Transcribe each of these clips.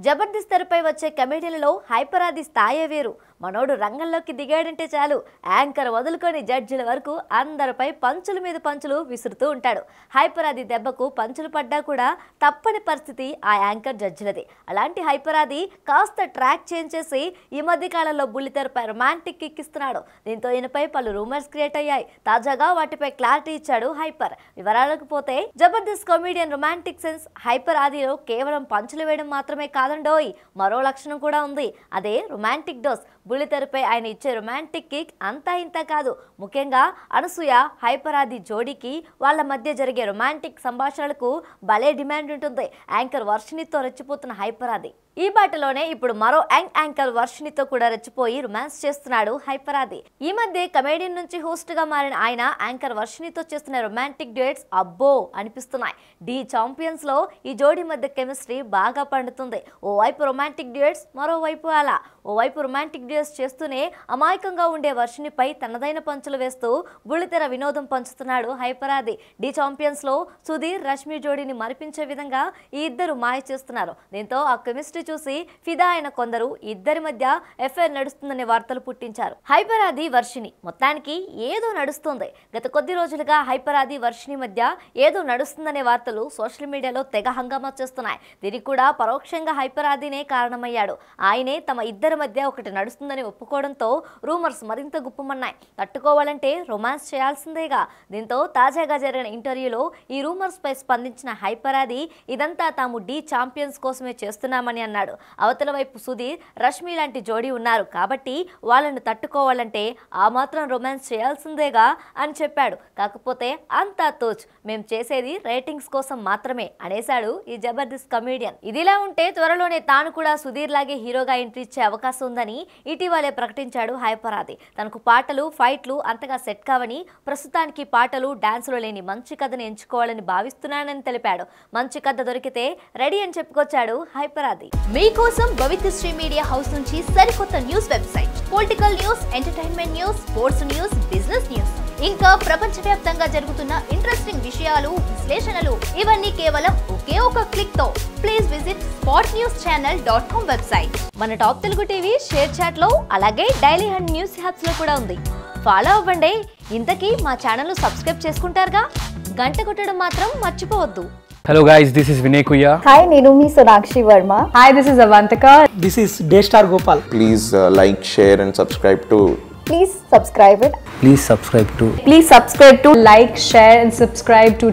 జబర్దస్త్ తెరపై వచ్చే కమెడీలలో హైపరాది స్థాయే వేరు మనోడు రంగంలోకి దిగాడంటే చాలు యాంకర్ వదులుకొని జడ్జిల వరకు అందరిపై పంచుల మీద పంచులు విసురుతూ ఉంటాడు హైపరాది దెబ్బకు పంచులు పడ్డా కూడా తప్పని పరిస్థితి ఆ యాంకర్ జడ్జిలది అలాంటి హైపరాది కాస్త ట్రాక్ చేంజ్ చేసి ఈ మధ్య కాలంలో బుల్లితెరపై రొమాంటిక్ ఎక్కిస్తున్నాడు దీంతో ఈయనపై పలు రూమర్స్ క్రియేట్ అయ్యాయి తాజాగా వాటిపై క్లారిటీ ఇచ్చాడు హైపర్ వివరాలకు పోతే Jabardasth comedian romantic sense Hyper ఆదిలో కేవలం పంచులు వేయడం మాత్రమే కాదండోయ్ మరో లక్షణం కూడా ఉంది అదే రొమాంటిక్ డోస్ బుల్లితెరపై ఆయన ఇచ్చే రొమాంటిక్ కిక్ అంతా ఇంత కాదు ముఖ్యంగా అనసూయ హైపర్ ఆది జోడీకి వాళ్ళ మధ్య జరిగే రొమాంటిక్ సంభాషణలకు భలే డిమాండ్ ఉంటుంది యాంకర్ వర్షినితో రెచ్చిపోతున్న హైపర్ ఆది ఈ బాటలోనే ఇప్పుడు మరో యంగ్ యాంకర్ వర్షినితో కూడా రెచ్చిపోయి రొమాన్స్ చేస్తున్నాడు హైపరాది ఈ మధ్య కమేడియన్ నుంచి హోస్ట్ గా మారిన ఆయన యాంకర్ వర్షినితో చేస్తున్న రొమాంటిక్ డ్యూయట్స్ అబ్బో అనిపిస్తున్నాయి డి ఛాంపియన్స్ లో ఈ జోడీ మధ్య కెమిస్ట్రీ బాగా పండుతుంది ఓవైపు రొమాంటిక్ డ్యూయట్స్ మరోవైపు అలా ఓవైపు రొమాంటిక్ డ్యూయట్స్ చేస్తూనే అమాయకంగా ఉండే వర్షినిపై తనదైన పంచులు వేస్తూ బుల్లితెర వినోదం పంచుతున్నాడు హైపరాది డి ఛాంపియన్స్ లో సుధీర్ రష్మి జోడీని మరిపించే విధంగా ఈ ఇద్దరు మాయ చేస్తున్నారు దీంతో ఆ కెమిస్ట్రీ చూసి ఫిదా అయిన కొందరు ఇద్దరి మధ్య ఎఫ్ఐఆర్ నడుస్తుందనే వార్తలు పుట్టించారు హైపరాది వర్షిని మొత్తానికి ఏదో నడుస్తుంది గత కొద్ది రోజులుగా హైపరాది వర్షిని మధ్య ఏదో నడుస్తుందనే వార్తలు సోషల్ మీడియాలో తెగ హంగామా చేస్తున్నాయి దీనికి కూడా పరోక్షంగా హైపరాదినే కారణమయ్యాడు ఆయనే తమ ఇద్దరి మధ్య ఒకటి నడుస్తుందని ఒప్పుకోవడంతో రూమర్స్ మరింత గుప్పమన్నాయి తట్టుకోవాలంటే రొమాన్స్ చేయాల్సిందేగా దీంతో తాజాగా జరిగిన ఇంటర్వ్యూలో ఈ రూమర్స్ పై స్పందించిన హైపరాది ఇదంతా తాము డి ఛాంపియన్స్ కోసమే చేస్తున్నామని అన్నాడు అవతల వైపు సుధీర్ రష్మి లాంటి జోడీ ఉన్నారు కాబట్టి వాళ్ళను తట్టుకోవాలంటే ఆ మాత్రం రొమాన్స్ చేయాల్సిందేగా అని చెప్పాడు కాకపోతే అంతా తోచ్ మేం చేసేది రేటింగ్స్ కోసం మాత్రమే అనేశాడు ఈ జబర్దస్త్ కమేడియన్ ఇదిలా ఉంటే త్వరలోనే తాను కూడా సుధీర్ లాగే హీరోగా ఎంట్రీ ఇచ్చే అవకాశం ఉందని ఇటీవలే ప్రకటించాడు హైపరాది తనకు పాటలు ఫైట్లు అంతగా సెట్ కావని ప్రస్తుతానికి పాటలు డాన్సులు లేని మంచి కథను ఎంచుకోవాలని భావిస్తున్నానని తెలిపాడు మంచి కథ దొరికితే రెడీ అని చెప్పుకొచ్చాడు హైపరాది మీకోసం భవిత్యశ్రీ మీడియా హౌస్ నుంచి సరికొత్త news website political news entertainment news sports news business news ఇంకా ప్రపంచవ్యాప్తంగా జరుగుతున్న ఇంట్రెస్టింగ్ విషయాలు విశ్లేషణలు ఇవన్నీ కేవలం ఒకే ఒక క్లిక్ తో please visit spot news channel dot com website మన top Telugu TV share chat లో అలాగే డైలీ హండ్ న్యూస్ హ్యాప్స్ లో కూడా ఉంది ఫాలో అవ్వండి ఇంతకీ మా ఛానల్ సబ్స్క్రైబ్ చేసుకుంటారుగా గంట కొట్టడం మాత్రం మర్చిపోవద్దు Hello guys, this is Vinay Kuya. Hi, నేను మీ Sonakshi Varma Hi, this is Avantika. This is Daystar Gopal. please uh, like, share, and subscribe to please subscribe it Please subscribe to Please subscribe to like, share, and subscribe to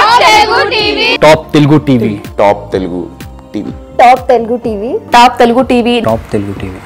Top Telugu TV. Top Telugu TV. Top Telugu TV Top Telugu TV. Top Telugu TV.